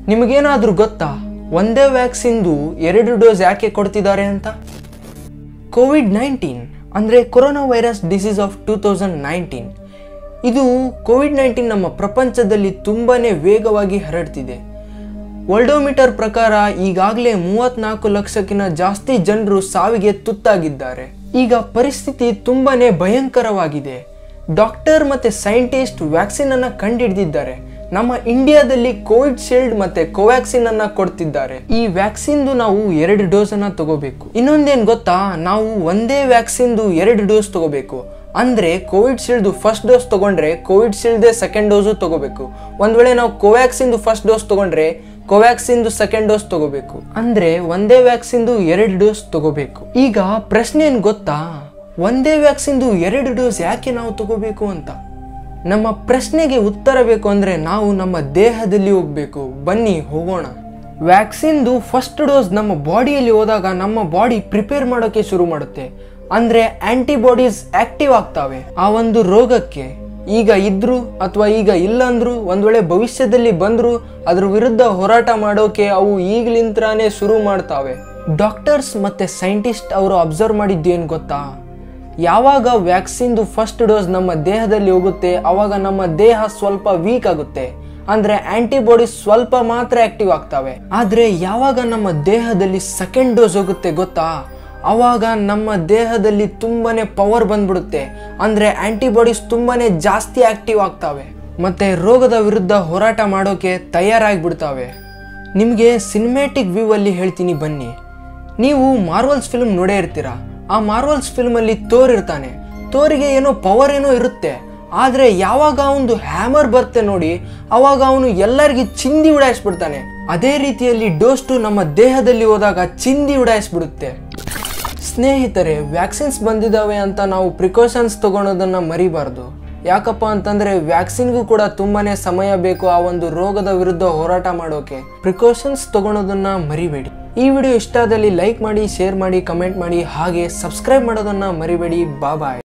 ನಿಮಗೇನಾದ್ರೂ ಗೊತ್ತಾ ಒಂದೇ ವ್ಯಾಕ್ಸಿನ್ದು ಎರಡು ಡೋಸ್ ಯಾಕೆ ಕೊಡ್ತಿದ್ದಾರೆ ಅಂತ ಕೋವಿಡ್ ನೈನ್ಟೀನ್ ಅಂದರೆ corona virus disease of two thousand nineteen ಇದು ಕೋವಿಡ್ ನೈನ್ಟೀನ್ ನಮ್ಮ ಪ್ರಪಂಚದಲ್ಲಿ ತುಂಬಾ ವೇಗವಾಗಿ ಹರಡ್ತಿದೆ ವರ್ಲ್ಡೋಮೀಟರ್ ಪ್ರಕಾರ ಈಗಾಗಲೇ ಮೂವತ್ನಾಲ್ಕು ಲಕ್ಷಕ್ಕಿಂತ ಜಾಸ್ತಿ ಜನರು ಸಾವಿಗೆ ತುತ್ತಾಗಿದ್ದಾರೆ ಈಗ ಪರಿಸ್ಥಿತಿ ತುಂಬಾನೇ ಭಯಂಕರವಾಗಿದೆ ಡಾಕ್ಟರ್ ಮತ್ತೆ ಸೈಂಟಿಸ್ಟ್ ವ್ಯಾಕ್ಸಿನ್ ಅನ್ನ ಕಂಡುಹಿಡಿದಿದ್ದಾರೆ ನಮ್ಮ ಇಂಡಿಯಾದಲ್ಲಿ ಕೋವಿಡ್ ಶೀಲ್ಡ್ ಮತ್ತೆ ಕೋವ್ಯಾಕ್ಸಿನ್ ಅನ್ನ ಕೊಡ್ತಿದ್ದಾರೆ ಈ ವ್ಯಾಕ್ಸಿನ್ದು ನಾವು ಎರಡು ಡೋಸ್ ಅನ್ನ ತಗೋಬೇಕು ಇನ್ನೊಂದೇನ್ ಗೊತ್ತಾ ನಾವು ಒಂದೇ ವ್ಯಾಕ್ಸಿನ್ದು ಎರಡು ಡೋಸ್ ತಗೋಬೇಕು ಅಂದ್ರೆ ಕೋವಿಡ್ ಶೀಲ್ಡ್ ಫಸ್ಟ್ ಡೋಸ್ ತಗೊಂಡ್ರೆ ಕೋವಿಡ್ ಶೀಲ್ಡ್ ಸೆಕೆಂಡ್ ಡೋಸು ತಗೋಬೇಕು ಒಂದ್ ವೇಳೆ ನಾವು ಕೋವ್ಯಾಕ್ಸಿನ್ದು ಫಸ್ಟ್ ಡೋಸ್ ತಗೊಂಡ್ರೆ ಕೋವ್ಯಾಕ್ಸಿನ್ದು ಸೆಕೆಂಡ್ ಡೋಸ್ ತಗೋಬೇಕು ಅಂದ್ರೆ ಒಂದೇ ವ್ಯಾಕ್ಸಿನ್ದು ಎರಡು ಡೋಸ್ ತಗೋಬೇಕು ಈಗ ಪ್ರಶ್ನೆ ಏನ್ ಗೊತ್ತಾ ಒಂದೇ ವ್ಯಾಕ್ಸಿನ್ದು ಎರಡು ಡೋಸ್ ಯಾಕೆ ನಾವು ತಗೋಬೇಕು ಅಂತ ನಮ್ಮ ಪ್ರಶ್ನೆಗೆ ಉತ್ತರ ಬೇಕು ಅಂದ್ರೆ ನಾವು ನಮ್ಮ ದೇಹದಲ್ಲಿ ಹೋಗ್ಬೇಕು ಬನ್ನಿ ಹೋಗೋಣ ವ್ಯಾಕ್ಸಿನ್ದು ಫಸ್ಟ್ ಡೋಸ್ ನಮ್ಮ ಬಾಡಿಯಲ್ಲಿ ಹೋದಾಗ ನಮ್ಮ ಬಾಡಿ ಪ್ರಿಪೇರ್ ಮಾಡೋಕೆ ಶುರು ಮಾಡುತ್ತೆ ಅಂದ್ರೆ ಆಂಟಿಬಾಡೀಸ್ ಆಕ್ಟಿವ್ ಆಗ್ತಾವೆ ಆ ಒಂದು ರೋಗಕ್ಕೆ ಈಗ ಇದ್ರು ಅಥವಾ ಈಗ ಇಲ್ಲ ಅಂದ್ರು ಒಂದ್ ವೇಳೆ ಭವಿಷ್ಯದಲ್ಲಿ ಬಂದ್ರು ಅದ್ರ ವಿರುದ್ಧ ಹೋರಾಟ ಮಾಡೋಕೆ ಅವು ಈಗ್ಲಿಂತ್ರಾನೇ ಶುರು ಮಾಡ್ತಾವೆ ಡಾಕ್ಟರ್ಸ್ ಮತ್ತೆ ಸೈಂಟಿಸ್ಟ್ ಅವರು ಅಬ್ಸರ್ವ್ ಮಾಡಿದ್ದು ಏನ್ ಗೊತ್ತಾ ಯಾವಾಗ ವ್ಯಾಕ್ಸಿನ್ದು ಫಸ್ಟ್ ಡೋಸ್ ನಮ್ಮ ದೇಹದಲ್ಲಿ ಹೋಗುತ್ತೆ ಅವಾಗ ನಮ್ಮ ದೇಹ ಸ್ವಲ್ಪ ವೀಕ್ ಆಗುತ್ತೆ ಅಂದ್ರೆ ಆಂಟಿಬಾಡೀಸ್ ಸ್ವಲ್ಪ ಮಾತ್ರ ಆಕ್ಟಿವ್ ಆಗ್ತವೆ ಆದ್ರೆ ಯಾವಾಗ ನಮ್ಮ ದೇಹದಲ್ಲಿ ಸೆಕೆಂಡ್ ಡೋಸ್ ಹೋಗುತ್ತೆ ಗೊತ್ತಾ ಅವಾಗ ನಮ್ಮ ದೇಹದಲ್ಲಿ ತುಂಬಾನೇ ಪವರ್ ಬಂದ್ಬಿಡುತ್ತೆ ಅಂದ್ರೆ ಆಂಟಿಬಾಡೀಸ್ ತುಂಬಾನೇ ಜಾಸ್ತಿ ಆಕ್ಟಿವ್ ಆಗ್ತವೆ ಮತ್ತೆ ರೋಗದ ವಿರುದ್ಧ ಹೋರಾಟ ಮಾಡೋಕೆ ತಯಾರಾಗ್ಬಿಡ್ತವೆ ನಿಮಗೆ ಸಿನಿಮ್ಯಾಟಿಕ್ ವ್ಯೂ ಅಲ್ಲಿ ಹೇಳ್ತೀನಿ ಬನ್ನಿ ನೀವು ಮಾರ್ವಲ್ಸ್ ಫಿಲ್ಮ್ ನೋಡೇ ಇರ್ತೀರಾ ಆ ಮಾರ್ವಲ್ಸ್ ಫಿಲ್ಮ್ ಅಲ್ಲಿ ತೋರ್ ಇರ್ತಾನೆ ತೋರಿಗೆ ಏನೋ ಪವರ್ ಏನೋ ಇರುತ್ತೆ ಆದ್ರೆ ಯಾವಾಗ ಅವನು ಹ್ಯಾಮರ್ ಬರುತ್ತೆ ನೋಡಿ ಅವಾಗ ಅವನು ಎಲ್ಲರಿಗೂ ಚಿಂದಿ ಉಡಾಯಿಸ್ಬಿಡ್ತಾನೆ ಅದೇ ರೀತಿಯಲ್ಲಿ ಡೋಸ್ ಟು ನಮ್ಮ ದೇಹದಲ್ಲಿ ಹೋದಾಗ ಚಿಂದಿ ಉಡಾಯಿಸ್ಬಿಡುತ್ತೆ ಸ್ನೇಹಿತರೆ ವ್ಯಾಕ್ಸಿನ್ಸ್ ಬಂದಿದ್ದಾವೆ ಅಂತ ನಾವು ಪ್ರಿಕಾಷನ್ಸ್ ತಗೊಳೋದನ್ನ ಮರಿಬಾರ್ದು ಯಾಕಪ್ಪ ಅಂತಂದ್ರೆ ವ್ಯಾಕ್ಸಿನ್ಗೂ ಕೂಡ ತುಂಬಾನೇ ಸಮಯ ಬೇಕು ಆ ಒಂದು ರೋಗದ ವಿರುದ್ಧ ಹೋರಾಟ ಮಾಡೋಕೆ ಪ್ರಿಕಾಷನ್ಸ್ ತಗೊಳೋದನ್ನ ಮರಿಬೇಡಿ ಈ ವಿಡಿಯೋ ಇಷ್ಟ ಆದಲ್ಲಿ ಲೈಕ್ ಮಾಡಿ ಶೇರ್ ಮಾಡಿ ಕಮೆಂಟ್ ಮಾಡಿ ಹಾಗೆ ಸಬ್ಸ್ಕ್ರೈಬ್ ಮಾಡೋದನ್ನ ಮರಿಬೇಡಿ ಬಾಯ್